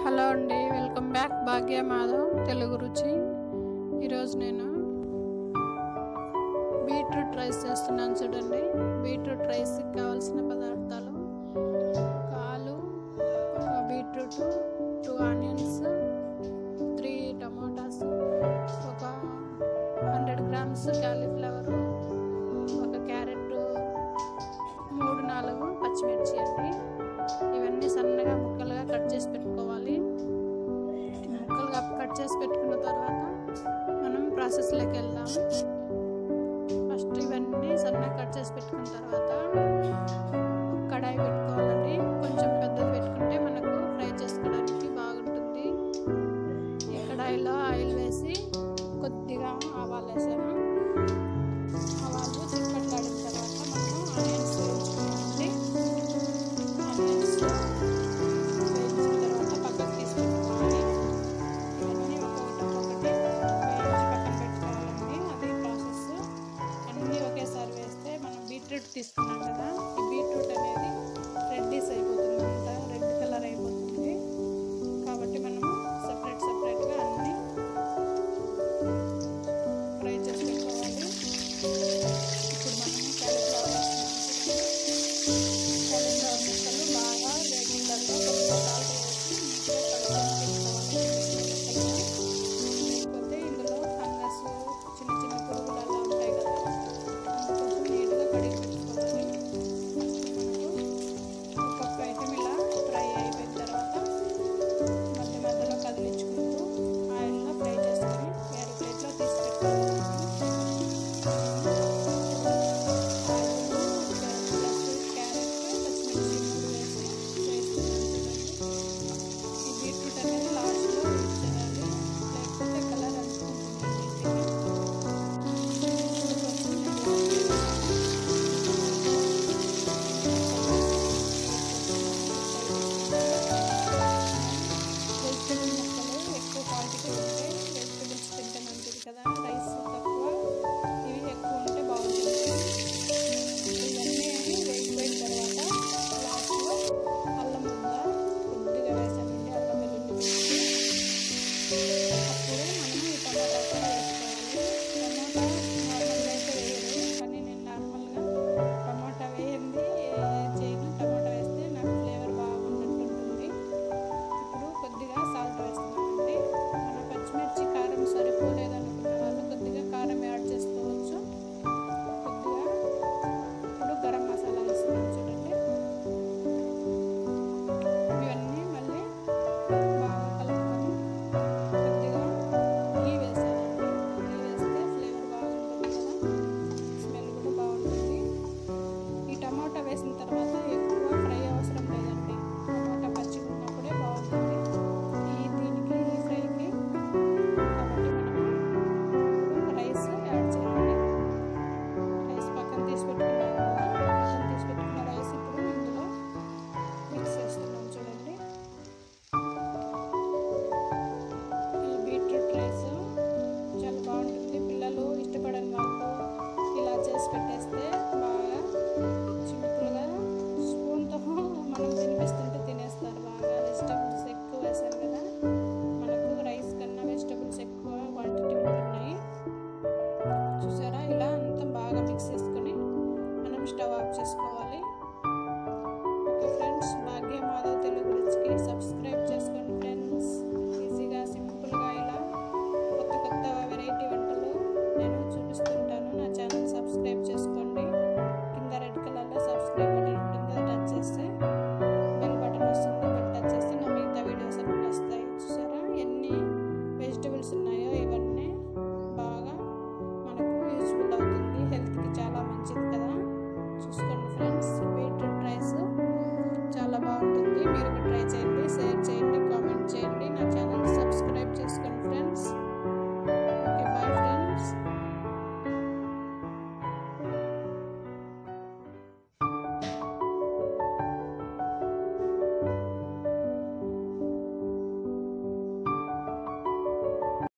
hello అండి welcome back Bhagya Madhav Telugu రుచి ఈరోజు నేను బీట్రూట్ రైస్ చేస్తున్నాను చూడండి బీట్రూట్ రైస్కి కావాల్సిన పదార్థాలు కాలు ఒక beetroot two onions three tomatoes ఒక హండ్రెడ్ గ్రామ్స్ కాలీఫ్లవర్ ఒక క్యారెట్ మూడు నాలుగు పచ్చిమిర్చి అండి ఇవన్నీ సన్నగా ముక్కలుగా కట్ చేసి పెట్టుకోవాలి ముక్కలుగా కట్ చేసి పెట్టుకున్న తర్వాత మనం ప్రాసెస్లోకి వెళ్దాం